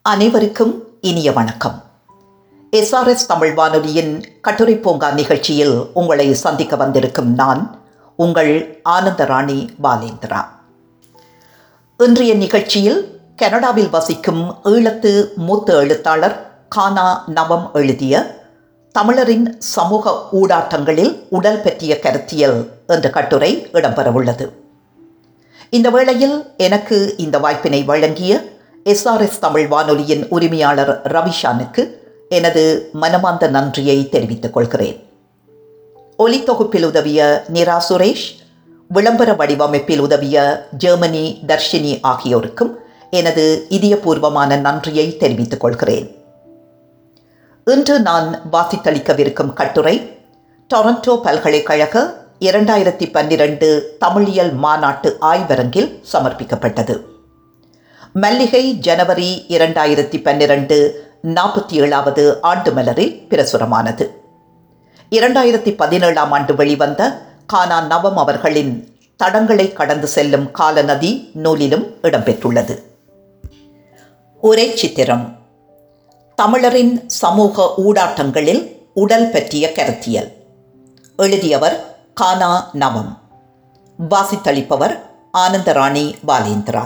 அனைவருக்கும் இனிய வணக்கம் எஸ்ஆர்எஸ் தமிழ் வானொலியின் கட்டுரை பூங்கா நிகழ்ச்சியில் உங்களை சந்திக்க வந்திருக்கும் நான் உங்கள் ஆனந்தராணி பாலேந்திரா இன்றைய நிகழ்ச்சியில் கனடாவில் வசிக்கும் ஈழத்து மூத்த எழுத்தாளர் கானா நவம் எழுதிய தமிழரின் சமூக ஊடாட்டங்களில் உடல் பற்றிய கருத்தியல் என்ற கட்டுரை இடம்பெறவுள்ளது இந்த வேளையில் எனக்கு இந்த வாய்ப்பினை வழங்கிய எஸ்ஆர்எஸ் தமிழ் வானொலியின் உரிமையாளர் ரவிஷானுக்கு எனது மனமார்ந்த நன்றியை தெரிவித்துக் கொள்கிறேன் ஒலித்தொகுப்பில் உதவிய நிரா சுரேஷ் விளம்பர வடிவமைப்பில் உதவிய ஜெர்மனி தர்ஷினி ஆகியோருக்கும் எனது இதயபூர்வமான நன்றியை தெரிவித்துக் கொள்கிறேன் இன்று நான் வாசித்தளிக்கவிருக்கும் கட்டுரை டொரண்டோ பல்கலைக்கழக இரண்டாயிரத்தி பன்னிரண்டு தமிழியல் மாநாட்டு ஆய்வரங்கில் சமர்ப்பிக்கப்பட்டது மல்லிகை ஜனவரி இரண்டாயிரத்தி பன்னிரண்டு நாற்பத்தி ஏழாவது ஆண்டு மலரில் பிரசுரமானது இரண்டாயிரத்தி பதினேழாம் ஆண்டு வெளிவந்த கானா நவம் அவர்களின் தடங்களை கடந்து செல்லும் காலநதி நூலிலும் இடம்பெற்றுள்ளது ஒரே சித்திரம் தமிழரின் சமூக ஊடாட்டங்களில் உடல் பற்றிய கருத்தியல் எழுதியவர் கானா நவம் வாசித்தளிப்பவர் ஆனந்தராணி பாலேந்திரா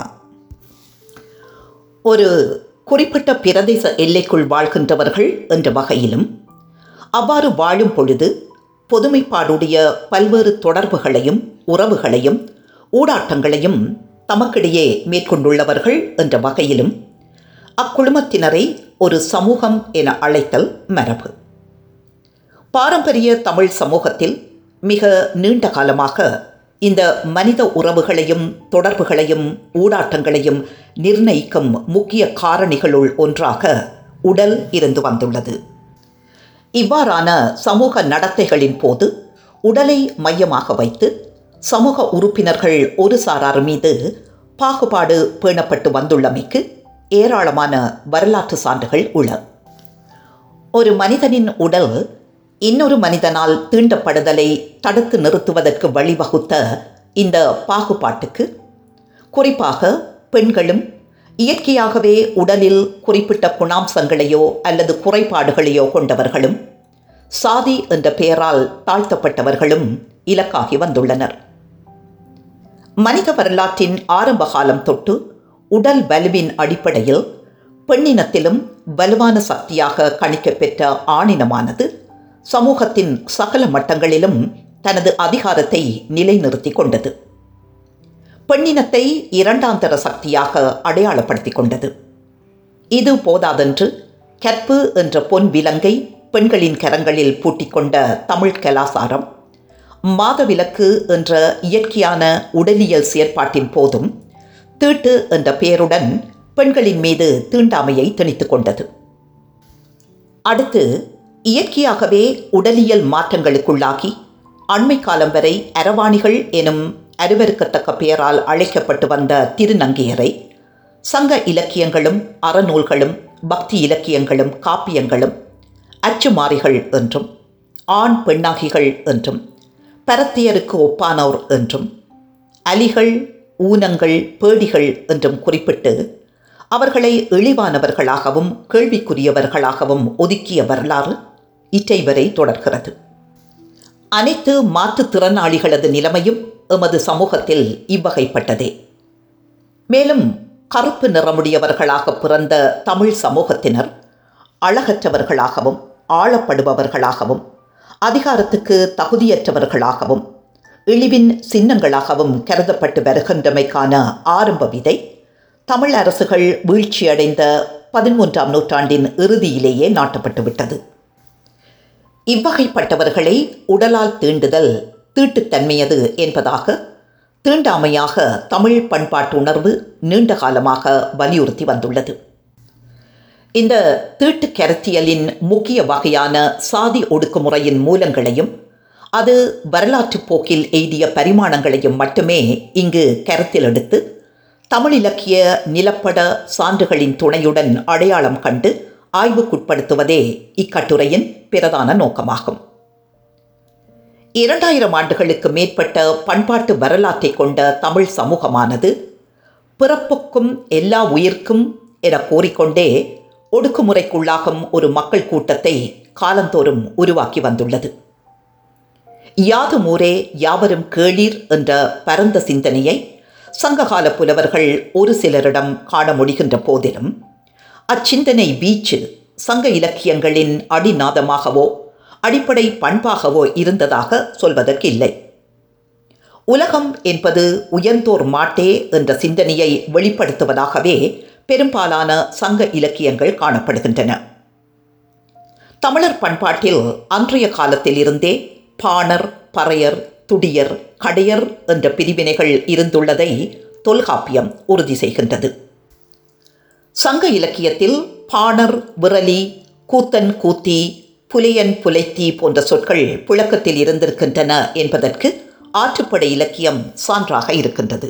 ஒரு குறிப்பிட்ட பிரதேச எல்லைக்குள் வாழ்கின்றவர்கள் என்ற வகையிலும் அவ்வாறு வாழும் பொழுது பொதுமைப்பாடுடைய பல்வேறு தொடர்புகளையும் உறவுகளையும் ஊடாட்டங்களையும் தமக்கிடையே மேற்கொண்டுள்ளவர்கள் என்ற வகையிலும் அக்குழுமத்தினரை ஒரு சமூகம் என அழைத்தல் மரபு பாரம்பரிய தமிழ் சமூகத்தில் மிக நீண்ட காலமாக இந்த மனித உறவுகளையும் தொடர்புகளையும் ஊடாட்டங்களையும் நிர்ணயிக்கும் முக்கிய காரணிகளுள் ஒன்றாக உடல் இருந்து வந்துள்ளது இவ்வாறான சமூக நடத்தைகளின் போது உடலை மையமாக வைத்து சமூக உறுப்பினர்கள் ஒரு சாரார் மீது பாகுபாடு பேணப்பட்டு வந்துள்ளமைக்கு ஏராளமான வரலாற்று சான்றுகள் உள்ளன ஒரு மனிதனின் உடல் இன்னொரு மனிதனால் தீண்டப்படுதலை தடுத்து நிறுத்துவதற்கு வழிவகுத்த இந்த பாகுபாட்டுக்கு குறிப்பாக பெண்களும் இயற்கையாகவே உடலில் குறிப்பிட்ட குணாம்சங்களையோ அல்லது குறைபாடுகளையோ கொண்டவர்களும் சாதி என்ற பெயரால் தாழ்த்தப்பட்டவர்களும் இலக்காகி வந்துள்ளனர் மனித வரலாற்றின் ஆரம்ப காலம் தொட்டு உடல் வலுவின் அடிப்படையில் பெண்ணினத்திலும் வலுவான சக்தியாக கணிக்கப்பெற்ற ஆணினமானது சமூகத்தின் சகல மட்டங்களிலும் தனது அதிகாரத்தை நிலைநிறுத்தி கொண்டது பெண்ணினத்தை இரண்டாந்தர சக்தியாக அடையாளப்படுத்தி கொண்டது இது போதாதென்று கற்பு என்ற பொன் விலங்கை பெண்களின் கரங்களில் பூட்டிக்கொண்ட தமிழ் கலாசாரம் மாதவிலக்கு என்ற இயற்கையான உடலியல் செயற்பாட்டின் போதும் தீட்டு என்ற பெயருடன் பெண்களின் மீது தீண்டாமையை திணித்து கொண்டது அடுத்து இயற்கையாகவே உடலியல் மாற்றங்களுக்குள்ளாகி அண்மை காலம் வரை அரவாணிகள் எனும் அருவருக்கத்தக்க பெயரால் அழைக்கப்பட்டு வந்த திருநங்கையரை சங்க இலக்கியங்களும் அறநூல்களும் பக்தி இலக்கியங்களும் காப்பியங்களும் அச்சுமாறிகள் என்றும் ஆண் பெண்ணாகிகள் என்றும் பரத்தியருக்கு ஒப்பானோர் என்றும் அலிகள் ஊனங்கள் பேடிகள் என்றும் குறிப்பிட்டு அவர்களை இழிவானவர்களாகவும் கேள்விக்குரியவர்களாகவும் ஒதுக்கிய வரலாறு இற்றை வரை தொடர்கிறது அனைத்து மாற்றுத்திறனாளிகளது நிலைமையும் எமது சமூகத்தில் இவ்வகைப்பட்டதே மேலும் கருப்பு நிறமுடையவர்களாக பிறந்த தமிழ் சமூகத்தினர் அழகற்றவர்களாகவும் ஆளப்படுபவர்களாகவும் அதிகாரத்துக்கு தகுதியற்றவர்களாகவும் இழிவின் சின்னங்களாகவும் கருதப்பட்டு வருகின்றமைக்கான ஆரம்ப விதை தமிழ் அரசுகள் வீழ்ச்சியடைந்த பதிமூன்றாம் நூற்றாண்டின் இறுதியிலேயே நாட்டப்பட்டு விட்டது இவ்வகைப்பட்டவர்களை உடலால் தீண்டுதல் தீட்டுத்தன்மையது என்பதாக தீண்டாமையாக தமிழ் பண்பாட்டு உணர்வு நீண்ட காலமாக வலியுறுத்தி வந்துள்ளது இந்த தீட்டு கருத்தியலின் முக்கிய வகையான சாதி ஒடுக்குமுறையின் மூலங்களையும் அது வரலாற்று போக்கில் எய்திய பரிமாணங்களையும் மட்டுமே இங்கு கருத்தில் எடுத்து தமிழ் இலக்கிய நிலப்பட சான்றுகளின் துணையுடன் அடையாளம் கண்டு ஆய்வுக்குட்படுத்துவதே இக்கட்டுரையின் பிரதான நோக்கமாகும் இரண்டாயிரம் ஆண்டுகளுக்கு மேற்பட்ட பண்பாட்டு வரலாற்றை கொண்ட தமிழ் சமூகமானது பிறப்புக்கும் எல்லா உயிர்க்கும் என கூறிக்கொண்டே ஒடுக்குமுறைக்குள்ளாகும் ஒரு மக்கள் கூட்டத்தை காலந்தோறும் உருவாக்கி வந்துள்ளது யாதும் ஊரே யாவரும் கேளீர் என்ற பரந்த சிந்தனையை சங்ககால புலவர்கள் ஒரு சிலரிடம் காண முடிகின்ற போதிலும் அச்சிந்தனை வீச்சு சங்க இலக்கியங்களின் அடிநாதமாகவோ அடிப்படை பண்பாகவோ இருந்ததாக சொல்வதற்கில்லை உலகம் என்பது உயர்ந்தோர் மாட்டே என்ற சிந்தனையை வெளிப்படுத்துவதாகவே பெரும்பாலான சங்க இலக்கியங்கள் காணப்படுகின்றன தமிழர் பண்பாட்டில் அன்றைய காலத்தில் இருந்தே பாணர் பறையர் துடியர் கடையர் என்ற பிரிவினைகள் இருந்துள்ளதை தொல்காப்பியம் உறுதி செய்கின்றது சங்க இலக்கியத்தில் பாணர் விரலி கூத்தன் கூத்தி புலையன் புலைத்தி போன்ற சொற்கள் புழக்கத்தில் இருந்திருக்கின்றன என்பதற்கு ஆற்றுப்படை இலக்கியம் சான்றாக இருக்கின்றது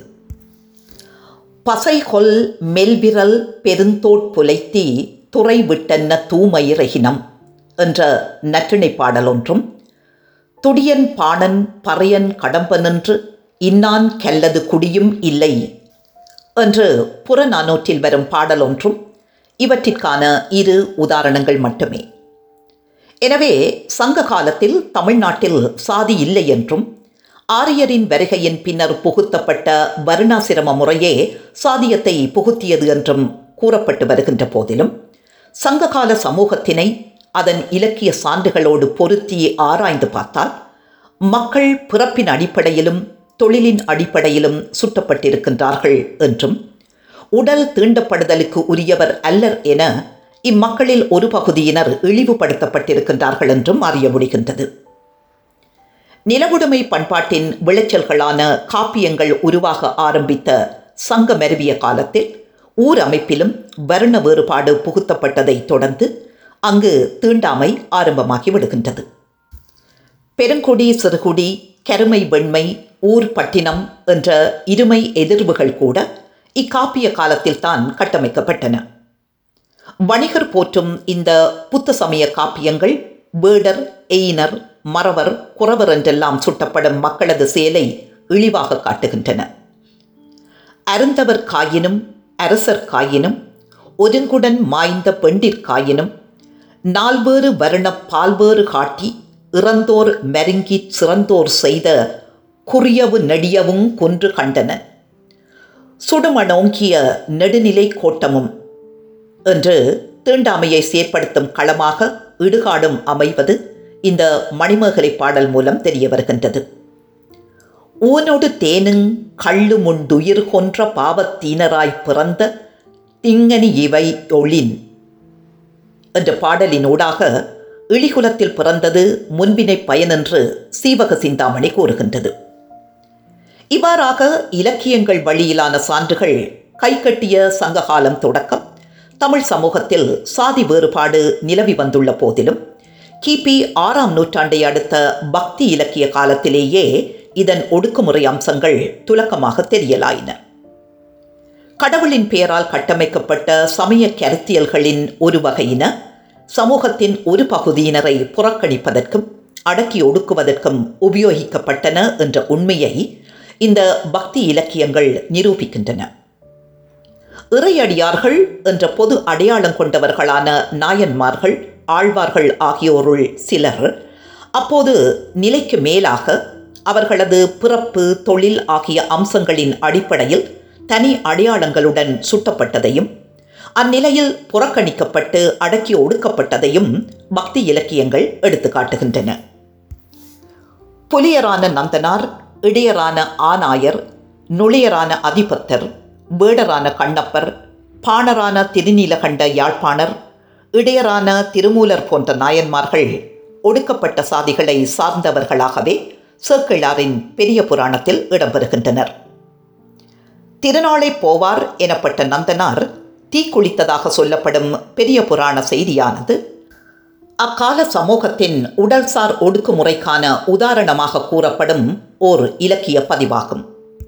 பசைகொல் மெல்விரல் பெருந்தோட் புலைத்தி துறை விட்டன்ன தூமயிரகினம் என்ற நற்றிணை பாடல் ஒன்றும் துடியன் பாணன் பறையன் கடம்பனென்று இன்னான் கல்லது குடியும் இல்லை என்று புறநானூற்றில் வரும் பாடல் ஒன்றும் இவற்றிற்கான இரு உதாரணங்கள் மட்டுமே எனவே சங்க காலத்தில் தமிழ்நாட்டில் சாதி இல்லை என்றும் ஆரியரின் வருகையின் பின்னர் புகுத்தப்பட்ட வருணாசிரம முறையே சாதியத்தை புகுத்தியது என்றும் கூறப்பட்டு வருகின்ற போதிலும் சங்ககால சமூகத்தினை அதன் இலக்கிய சான்றுகளோடு பொருத்தி ஆராய்ந்து பார்த்தால் மக்கள் பிறப்பின் அடிப்படையிலும் தொழிலின் அடிப்படையிலும் சுட்டப்பட்டிருக்கின்றார்கள் என்றும் உடல் தீண்டப்படுதலுக்கு உரியவர் அல்லர் என இம்மக்களில் ஒரு பகுதியினர் இழிவுபடுத்தப்பட்டிருக்கின்றார்கள் என்றும் அறிய முடிகின்றது நிலவுடைமை பண்பாட்டின் விளைச்சல்களான காப்பியங்கள் உருவாக ஆரம்பித்த சங்க மருவிய காலத்தில் ஊர் அமைப்பிலும் வர்ண வேறுபாடு புகுத்தப்பட்டதை தொடர்ந்து அங்கு தீண்டாமை ஆரம்பமாகி விடுகின்றது பெருங்குடி சிறுகுடி கருமை வெண்மை ஊர் பட்டினம் என்ற இருமை எதிர்வுகள் கூட இக்காப்பிய காலத்தில்தான் கட்டமைக்கப்பட்டன வணிகர் போற்றும் இந்த புத்த சமய காப்பியங்கள் வேடர் எயினர் மறவர் குறவர் என்றெல்லாம் சுட்டப்படும் மக்களது செயலை இழிவாக காட்டுகின்றன அருந்தவர் காயினும் அரசர் காயினும் ஒருங்குடன் மாய்ந்த பெண்டிற்காயினும் நால்வேறு வருண பால்வேறு காட்டி இறந்தோர் மருங்கி சிறந்தோர் செய்த குறியவு நெடியவும் கொன்று கண்டன சுடுமணோங்கிய நெடுநிலை கோட்டமும் என்று தீண்டாமையை செயற்படுத்தும் களமாக இடுகாடும் அமைவது இந்த மணிமேகலை பாடல் மூலம் தெரிய வருகின்றது ஊனொடு தேனுங் கள்ளு முண்டுயிர் கொன்ற பாவத்தீனராய் பிறந்த திங்கனி இவை ஒளின் என்ற பாடலினூடாக இழிகுலத்தில் பிறந்தது முன்பினை பயனென்று சீவக சிந்தாமணி கூறுகின்றது இவ்வாறாக இலக்கியங்கள் வழியிலான சான்றுகள் கைகட்டிய சங்ககாலம் தொடக்கம் தமிழ் சமூகத்தில் சாதி வேறுபாடு நிலவி வந்துள்ள போதிலும் கிபி ஆறாம் நூற்றாண்டை அடுத்த பக்தி இலக்கிய காலத்திலேயே இதன் ஒடுக்குமுறை அம்சங்கள் துலக்கமாக தெரியலாயின கடவுளின் பெயரால் கட்டமைக்கப்பட்ட சமய கருத்தியல்களின் ஒரு வகையின சமூகத்தின் ஒரு பகுதியினரை புறக்கணிப்பதற்கும் அடக்கி ஒடுக்குவதற்கும் உபயோகிக்கப்பட்டன என்ற உண்மையை இந்த பக்தி இலக்கியங்கள் நிரூபிக்கின்றன இறையடியார்கள் என்ற பொது அடையாளம் கொண்டவர்களான நாயன்மார்கள் ஆழ்வார்கள் ஆகியோருள் சிலர் அப்போது நிலைக்கு மேலாக அவர்களது பிறப்பு தொழில் ஆகிய அம்சங்களின் அடிப்படையில் தனி அடையாளங்களுடன் சுட்டப்பட்டதையும் அந்நிலையில் புறக்கணிக்கப்பட்டு அடக்கி ஒடுக்கப்பட்டதையும் பக்தி இலக்கியங்கள் எடுத்து காட்டுகின்றன புலியரான நந்தனார் இடையரான ஆநாயர் நுழையரான அதிபத்தர் வேடரான கண்ணப்பர் பாணரான திருநீலகண்ட யாழ்ப்பாணர் இடையரான திருமூலர் போன்ற நாயன்மார்கள் ஒடுக்கப்பட்ட சாதிகளை சார்ந்தவர்களாகவே சேக்கிழாரின் பெரிய புராணத்தில் இடம்பெறுகின்றனர் திருநாளை போவார் எனப்பட்ட நந்தனார் தீக்குளித்ததாக சொல்லப்படும் பெரிய புராண செய்தியானது அக்கால சமூகத்தின் உடல்சார் ஒடுக்குமுறைக்கான உதாரணமாக கூறப்படும் ஓர் இலக்கிய பதிவாகும்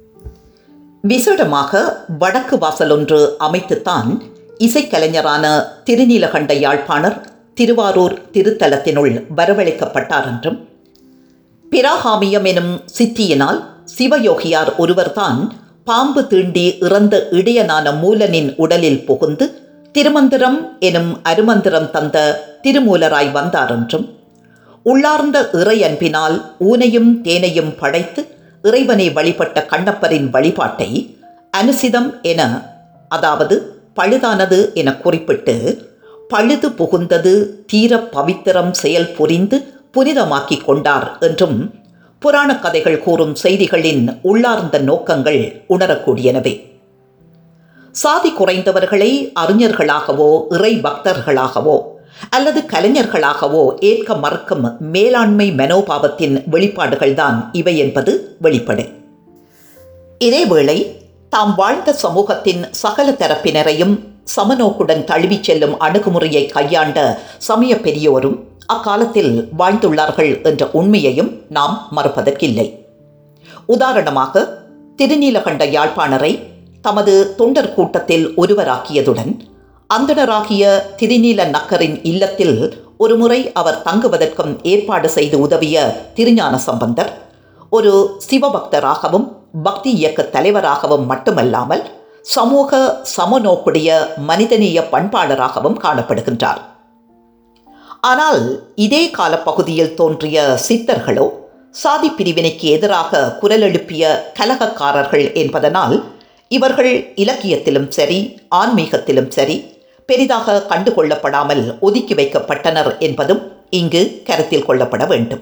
விசேடமாக வடக்கு வாசலொன்று அமைத்துத்தான் இசைக்கலைஞரான திருநீலகண்ட யாழ்ப்பாணர் திருவாரூர் திருத்தலத்தினுள் வரவழைக்கப்பட்டார் என்றும் பிராகாமியம் எனும் சித்தியினால் சிவயோகியார் ஒருவர்தான் பாம்பு தீண்டி இறந்த இடையனான மூலனின் உடலில் புகுந்து திருமந்திரம் எனும் அருமந்திரம் தந்த திருமூலராய் வந்தார் என்றும் உள்ளார்ந்த இறை அன்பினால் ஊனையும் தேனையும் படைத்து இறைவனை வழிபட்ட கண்ணப்பரின் வழிபாட்டை அனுசிதம் என அதாவது பழுதானது என குறிப்பிட்டு பழுது புகுந்தது தீர பவித்திரம் செயல் புரிந்து புனிதமாக்கிக் கொண்டார் என்றும் புராண கதைகள் கூறும் செய்திகளின் உள்ளார்ந்த நோக்கங்கள் உணரக்கூடியனவே சாதி குறைந்தவர்களை அறிஞர்களாகவோ இறை பக்தர்களாகவோ அல்லது கலைஞர்களாகவோ ஏற்க மறுக்கும் மேலாண்மை மனோபாவத்தின் வெளிப்பாடுகள்தான் இவை என்பது வெளிப்படை இதேவேளை தாம் வாழ்ந்த சமூகத்தின் சகல தரப்பினரையும் சமநோக்குடன் தழுவிச் செல்லும் அணுகுமுறையை கையாண்ட சமய பெரியோரும் அக்காலத்தில் வாழ்ந்துள்ளார்கள் என்ற உண்மையையும் நாம் மறுப்பதற்கில்லை உதாரணமாக திருநீலகண்ட யாழ்ப்பாணரை தமது தொண்டர் கூட்டத்தில் ஒருவராக்கியதுடன் அந்தணராகிய திருநீல நக்கரின் இல்லத்தில் ஒருமுறை அவர் தங்குவதற்கும் ஏற்பாடு செய்து உதவிய திருஞான சம்பந்தர் ஒரு சிவபக்தராகவும் பக்தி இயக்க தலைவராகவும் மட்டுமல்லாமல் சமூக சமநோக்குடைய மனிதநேய பண்பாளராகவும் காணப்படுகின்றார் ஆனால் இதே காலப்பகுதியில் தோன்றிய சித்தர்களோ சாதி பிரிவினைக்கு எதிராக குரல் எழுப்பிய கலகக்காரர்கள் என்பதனால் இவர்கள் இலக்கியத்திலும் சரி ஆன்மீகத்திலும் சரி பெரிதாக கண்டுகொள்ளப்படாமல் ஒதுக்கி வைக்கப்பட்டனர் என்பதும் இங்கு கருத்தில் கொள்ளப்பட வேண்டும்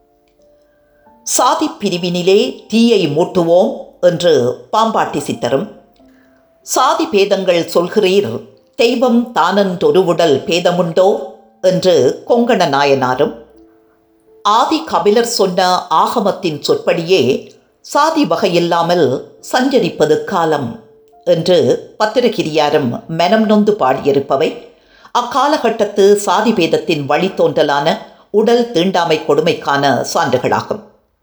சாதி பிரிவினிலே தீயை மூட்டுவோம் என்று பாம்பாட்டி சித்தரும் சாதி பேதங்கள் சொல்கிறீர் தெய்வம் தானன்றொருவுடல் பேதமுண்டோ என்று கொங்கண நாயனாரும் ஆதி கபிலர் சொன்ன ஆகமத்தின் சொற்படியே சாதி வகையில்லாமல் சஞ்சரிப்பது காலம் என்று பத்திரகிரியாரும் மனம் நொந்து பாடியிருப்பவை அக்காலகட்டத்து சாதி பேதத்தின் வழித்தோன்றலான உடல் தீண்டாமை கொடுமைக்கான சான்றுகளாகும்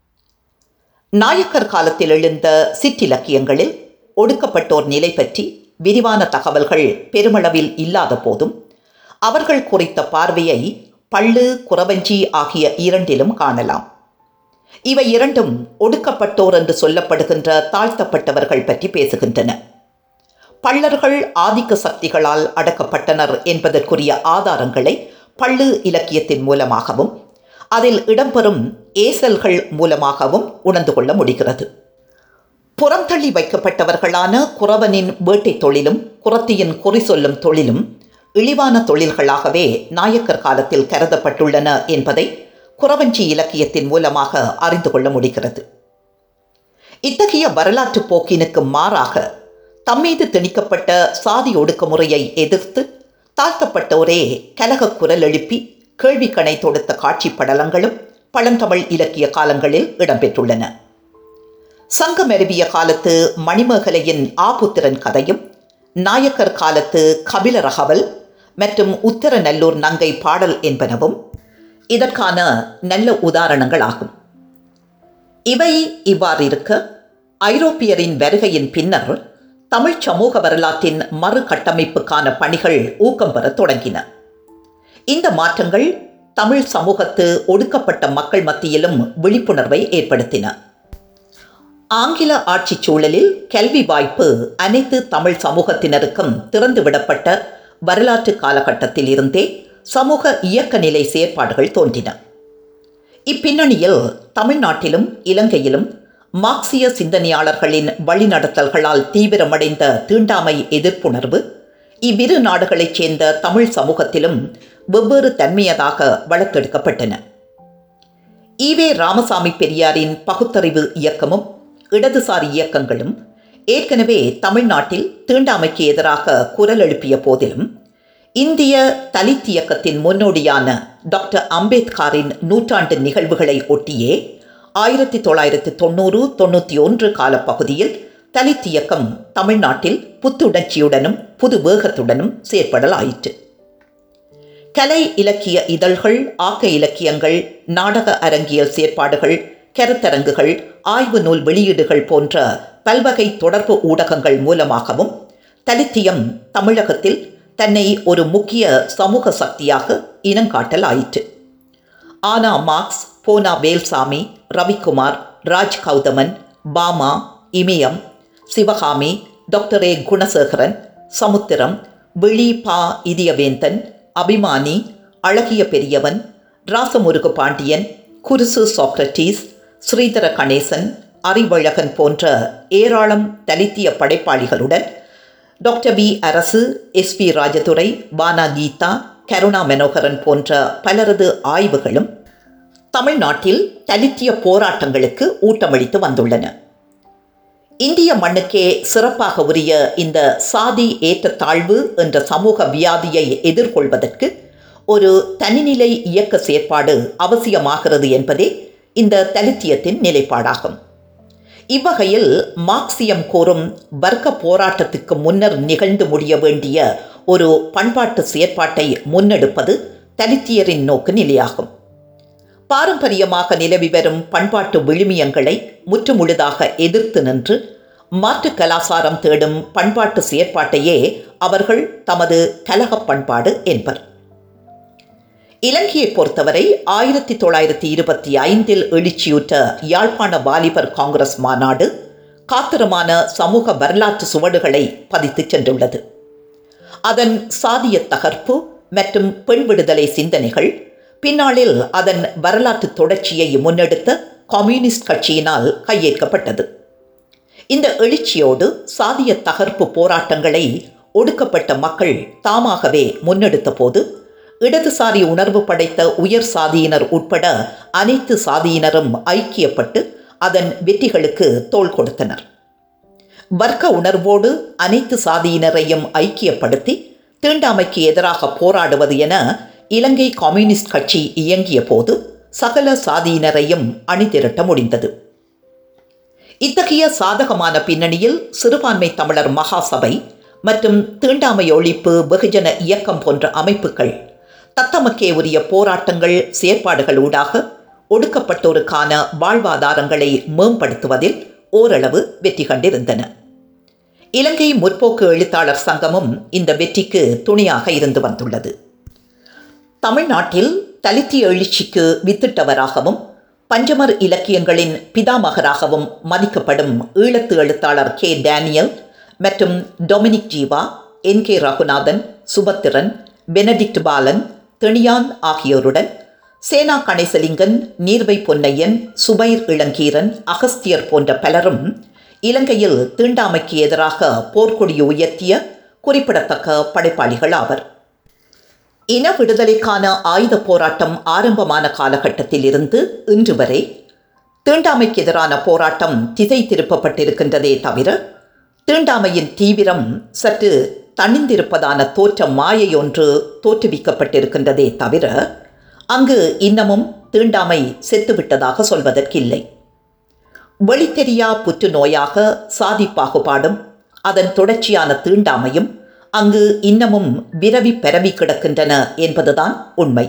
நாயக்கர் காலத்தில் எழுந்த சிற்றிலக்கியங்களில் ஒடுக்கப்பட்டோர் நிலை பற்றி விரிவான தகவல்கள் பெருமளவில் இல்லாத போதும் அவர்கள் குறித்த பார்வையை பள்ளு குறவஞ்சி ஆகிய இரண்டிலும் காணலாம் இவை இரண்டும் ஒடுக்கப்பட்டோர் என்று சொல்லப்படுகின்ற தாழ்த்தப்பட்டவர்கள் பற்றி பேசுகின்றன பள்ளர்கள் ஆதிக்க சக்திகளால் அடக்கப்பட்டனர் என்பதற்குரிய ஆதாரங்களை பள்ளு இலக்கியத்தின் மூலமாகவும் அதில் இடம்பெறும் ஏசல்கள் மூலமாகவும் உணர்ந்து கொள்ள முடிகிறது புறந்தள்ளி வைக்கப்பட்டவர்களான குறவனின் வேட்டை தொழிலும் குரத்தியின் குறி சொல்லும் தொழிலும் இழிவான தொழில்களாகவே நாயக்கர் காலத்தில் கருதப்பட்டுள்ளன என்பதை குறவஞ்சி இலக்கியத்தின் மூலமாக அறிந்து கொள்ள முடிகிறது இத்தகைய வரலாற்று போக்கினுக்கு மாறாக தம்மீது திணிக்கப்பட்ட சாதி ஒடுக்குமுறையை எதிர்த்து தாழ்த்தப்பட்டோரே கலக குரல் எழுப்பி கேள்விக்கணை தொடுத்த காட்சி படலங்களும் பழந்தமிழ் இலக்கிய காலங்களில் இடம்பெற்றுள்ளன சங்கமருவிய காலத்து மணிமேகலையின் ஆபுத்திரன் கதையும் நாயக்கர் காலத்து கபில ரகவல் மற்றும் உத்தரநல்லூர் நங்கை பாடல் என்பனவும் இதற்கான நல்ல உதாரணங்கள் ஆகும் இவை இவ்வாறு இருக்க ஐரோப்பியரின் வருகையின் பின்னர் தமிழ் சமூக வரலாற்றின் மறு கட்டமைப்புக்கான பணிகள் ஊக்கம் பெற தொடங்கின இந்த மாற்றங்கள் தமிழ் சமூகத்து ஒடுக்கப்பட்ட மக்கள் மத்தியிலும் விழிப்புணர்வை ஏற்படுத்தின ஆங்கில ஆட்சி சூழலில் கல்வி வாய்ப்பு அனைத்து தமிழ் சமூகத்தினருக்கும் திறந்துவிடப்பட்ட வரலாற்று காலகட்டத்தில் இருந்தே சமூக இயக்க நிலை செயற்பாடுகள் தோன்றின இப்பின்னணியில் தமிழ்நாட்டிலும் இலங்கையிலும் மார்க்சிய சிந்தனையாளர்களின் வழிநடத்தல்களால் தீவிரமடைந்த தீண்டாமை எதிர்ப்புணர்வு இவ்விரு நாடுகளைச் சேர்ந்த தமிழ் சமூகத்திலும் வெவ்வேறு தன்மையதாக வளர்த்தெடுக்கப்பட்டன ஈவே ராமசாமி பெரியாரின் பகுத்தறிவு இயக்கமும் இடதுசாரி இயக்கங்களும் ஏற்கனவே தமிழ்நாட்டில் தீண்டாமைக்கு எதிராக குரல் எழுப்பிய போதிலும் இந்திய தலித் இயக்கத்தின் முன்னோடியான டாக்டர் அம்பேத்கரின் நூற்றாண்டு நிகழ்வுகளை ஒட்டியே ஆயிரத்தி தொள்ளாயிரத்தி தொண்ணூறு தொண்ணூற்றி ஒன்று காலப்பகுதியில் தலித் இயக்கம் தமிழ்நாட்டில் புத்துணர்ச்சியுடனும் புது வேகத்துடனும் செயற்படலாயிற்று கலை இலக்கிய இதழ்கள் ஆக்க இலக்கியங்கள் நாடக அரங்கியல் செயற்பாடுகள் கருத்தரங்குகள் ஆய்வு நூல் வெளியீடுகள் போன்ற பல்வகை தொடர்பு ஊடகங்கள் மூலமாகவும் தலித்தியம் தமிழகத்தில் தன்னை ஒரு முக்கிய சமூக சக்தியாக இனங்காட்டல் ஆயிற்று ஆனா மார்க்ஸ் போனா வேல்சாமி ரவிக்குமார் ராஜ் கௌதமன் பாமா இமயம் சிவகாமி டாக்டர் ஏ குணசேகரன் சமுத்திரம் விழி பா இதயவேந்தன் அபிமானி அழகிய பெரியவன் ராசமுருகு பாண்டியன் குருசு சாக்ரட்டீஸ் ஸ்ரீதர கணேசன் அறிவழகன் போன்ற ஏராளம் தலித்திய படைப்பாளிகளுடன் doctor P Arasu S P Rajadurai Va Geetha Karuna Manoharan போன்ற பலரது ஆய்வுகளும் தமிழ்நாட்டில் தலித்திய போராட்டங்களுக்கு ஊட்டமளித்து வந்துள்ளன இந்திய மண்ணுக்கே சிறப்பாக உரிய இந்த சாதி ஏற்றத்தாழ்வு என்ற சமூக வியாதியை எதிர்கொள்வதற்கு ஒரு தனிநிலை இயக்க செயற்பாடு அவசியமாகிறது என்பதே இந்த தலித்தியத்தின் நிலைப்பாடாகும் இவ்வகையில் மார்க்சியம் கோரும் வர்க்க போராட்டத்துக்கு முன்னர் நிகழ்ந்து முடிய வேண்டிய ஒரு பண்பாட்டு செயற்பாட்டை முன்னெடுப்பது தலித்தியரின் நோக்கு நிலையாகும் பாரம்பரியமாக நிலவி வரும் பண்பாட்டு விழுமியங்களை முற்றுமுழுதாக எதிர்த்து நின்று மாற்று கலாசாரம் தேடும் பண்பாட்டு செயற்பாட்டையே அவர்கள் தமது கலகப் பண்பாடு என்பர் இலங்கையை பொறுத்தவரை ஆயிரத்தி தொள்ளாயிரத்தி இருபத்தி ஐந்தில் எழுச்சியுற்ற யாழ்ப்பாண வாலிபர் காங்கிரஸ் மாநாடு காத்திரமான சமூக வரலாற்று சுவடுகளை பதித்துச் சென்றுள்ளது அதன் சாதிய தகர்ப்பு மற்றும் பெண் விடுதலை சிந்தனைகள் பின்னாளில் அதன் வரலாற்று தொடர்ச்சியை முன்னெடுத்த கம்யூனிஸ்ட் கட்சியினால் கையேற்கப்பட்டது இந்த எழுச்சியோடு சாதிய தகர்ப்பு போராட்டங்களை ஒடுக்கப்பட்ட மக்கள் தாமாகவே முன்னெடுத்த போது இடதுசாரி உணர்வு படைத்த உயர் சாதியினர் உட்பட அனைத்து சாதியினரும் ஐக்கியப்பட்டு அதன் வெற்றிகளுக்கு தோள் கொடுத்தனர் வர்க்க உணர்வோடு அனைத்து சாதியினரையும் ஐக்கியப்படுத்தி தீண்டாமைக்கு எதிராக போராடுவது என இலங்கை கம்யூனிஸ்ட் கட்சி இயங்கிய போது சகல சாதியினரையும் அணிதிரட்ட முடிந்தது இத்தகைய சாதகமான பின்னணியில் சிறுபான்மை தமிழர் மகாசபை மற்றும் தீண்டாமை ஒழிப்பு வெகுஜன இயக்கம் போன்ற அமைப்புகள் தத்தமக்கே உரிய போராட்டங்கள் செயற்பாடுகள் ஊடாக ஒடுக்கப்பட்டோருக்கான வாழ்வாதாரங்களை மேம்படுத்துவதில் ஓரளவு வெற்றி கண்டிருந்தன இலங்கை முற்போக்கு எழுத்தாளர் சங்கமும் இந்த வெற்றிக்கு துணையாக இருந்து வந்துள்ளது தமிழ்நாட்டில் தலித்திய எழுச்சிக்கு வித்திட்டவராகவும் பஞ்சமர் இலக்கியங்களின் பிதாமகராகவும் மதிக்கப்படும் ஈழத்து எழுத்தாளர் கே டேனியல் மற்றும் டொமினிக் ஜீவா என் கே ரகுநாதன் சுபத்திரன் பெனடிக்ட் பாலன் தெணியான் ஆகியோருடன் சேனா கணேசலிங்கன் நீர்வை பொன்னையன் சுபைர் இளங்கீரன் அகஸ்தியர் போன்ற பலரும் இலங்கையில் தீண்டாமைக்கு எதிராக போர்க்கொடி உயர்த்திய குறிப்பிடத்தக்க படைப்பாளிகள் ஆவர் இன விடுதலைக்கான ஆயுத போராட்டம் ஆரம்பமான காலகட்டத்தில் இருந்து இன்று வரை தீண்டாமைக்கு எதிரான போராட்டம் திசை திருப்பப்பட்டிருக்கின்றதே தவிர தீண்டாமையின் தீவிரம் சற்று தணிந்திருப்பதான தோற்ற மாயை ஒன்று தோற்றுவிக்கப்பட்டிருக்கின்றதே தவிர அங்கு இன்னமும் தீண்டாமை செத்துவிட்டதாக சொல்வதற்கில்லை வெளித்தெரியா புற்றுநோயாக சாதி பாகுபாடும் அதன் தொடர்ச்சியான தீண்டாமையும் அங்கு இன்னமும் விரவி பரவி கிடக்கின்றன என்பதுதான் உண்மை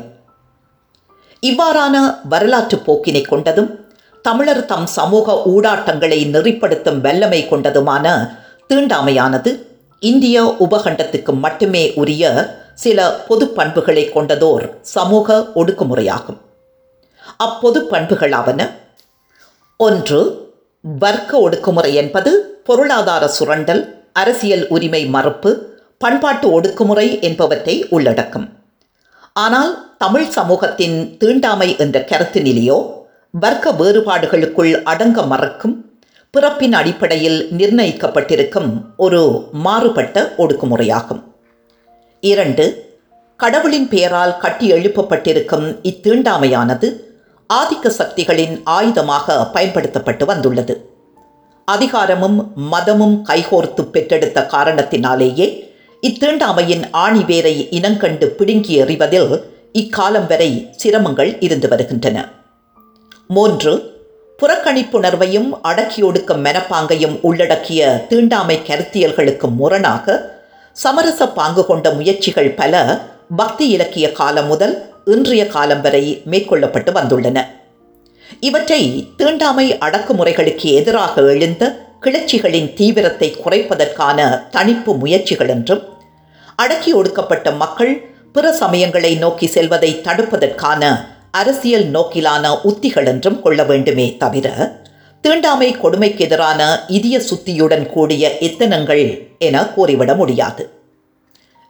இவ்வாறான வரலாற்று போக்கினை கொண்டதும் தமிழர் தம் சமூக ஊடாட்டங்களை நெறிப்படுத்தும் வல்லமை கொண்டதுமான தீண்டாமையானது இந்திய உபகண்டத்துக்கு மட்டுமே உரிய சில பொது பண்புகளை கொண்டதோர் சமூக ஒடுக்குமுறையாகும் அப்பொது பண்புகளாவன ஒன்று வர்க்க ஒடுக்குமுறை என்பது பொருளாதார சுரண்டல் அரசியல் உரிமை மறுப்பு பண்பாட்டு ஒடுக்குமுறை என்பவற்றை உள்ளடக்கும் ஆனால் தமிழ் சமூகத்தின் தீண்டாமை என்ற கருத்து நிலையோ வர்க்க வேறுபாடுகளுக்குள் அடங்க மறக்கும் பிறப்பின் அடிப்படையில் நிர்ணயிக்கப்பட்டிருக்கும் ஒரு மாறுபட்ட ஒடுக்குமுறையாகும் இரண்டு கடவுளின் பெயரால் கட்டி எழுப்பப்பட்டிருக்கும் இத்தீண்டாமையானது ஆதிக்க சக்திகளின் ஆயுதமாக பயன்படுத்தப்பட்டு வந்துள்ளது அதிகாரமும் மதமும் கைகோர்த்து பெற்றெடுத்த காரணத்தினாலேயே இத்தீண்டாமையின் ஆணிவேரை இனங்கண்டு பிடுங்கி எறிவதில் இக்காலம் வரை சிரமங்கள் இருந்து வருகின்றன மூன்று புறக்கணிப்புணர்வையும் அடக்கியொடுக்கும் மெனப்பாங்கையும் உள்ளடக்கிய தீண்டாமை கருத்தியல்களுக்கு முரணாக சமரச பாங்கு கொண்ட முயற்சிகள் பல பக்தி இலக்கிய காலம் முதல் இன்றைய காலம் வரை மேற்கொள்ளப்பட்டு வந்துள்ளன இவற்றை தீண்டாமை அடக்குமுறைகளுக்கு எதிராக எழுந்த கிளர்ச்சிகளின் தீவிரத்தை குறைப்பதற்கான தணிப்பு முயற்சிகள் என்றும் அடக்கி ஒடுக்கப்பட்ட மக்கள் பிற சமயங்களை நோக்கி செல்வதை தடுப்பதற்கான அரசியல் நோக்கிலான உத்திகள் என்றும் கொள்ள வேண்டுமே தவிர தீண்டாமை கொடுமைக்கு எதிரான இதய சுத்தியுடன் கூடிய எத்தனங்கள் என கூறிவிட முடியாது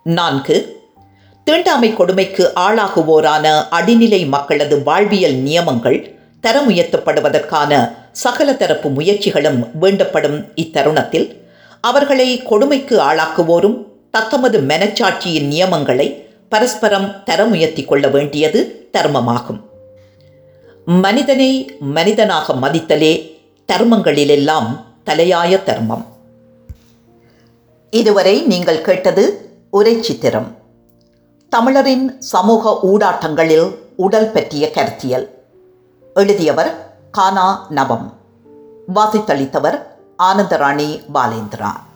நான்கு தீண்டாமை கொடுமைக்கு ஆளாகுவோரான அடிநிலை மக்களது வாழ்வியல் நியமங்கள் தரமுயர்த்தப்படுவதற்கான சகல தரப்பு முயற்சிகளும் வேண்டப்படும் இத்தருணத்தில் அவர்களை கொடுமைக்கு ஆளாக்குவோரும் தத்தமது மனச்சாட்சியின் நியமங்களை பரஸ்பரம் தரமுயர்த்தி கொள்ள வேண்டியது தர்மமாகும் மனிதனை மனிதனாக மதித்தலே தர்மங்களிலெல்லாம் தலையாய தர்மம் இதுவரை நீங்கள் கேட்டது உரை சித்திரம் தமிழரின் சமூக ஊடாட்டங்களில் உடல் பற்றிய கருத்தியல் எழுதியவர் கானா நவம் வாசித்தளித்தவர் ஆனந்தராணி பாலேந்திரா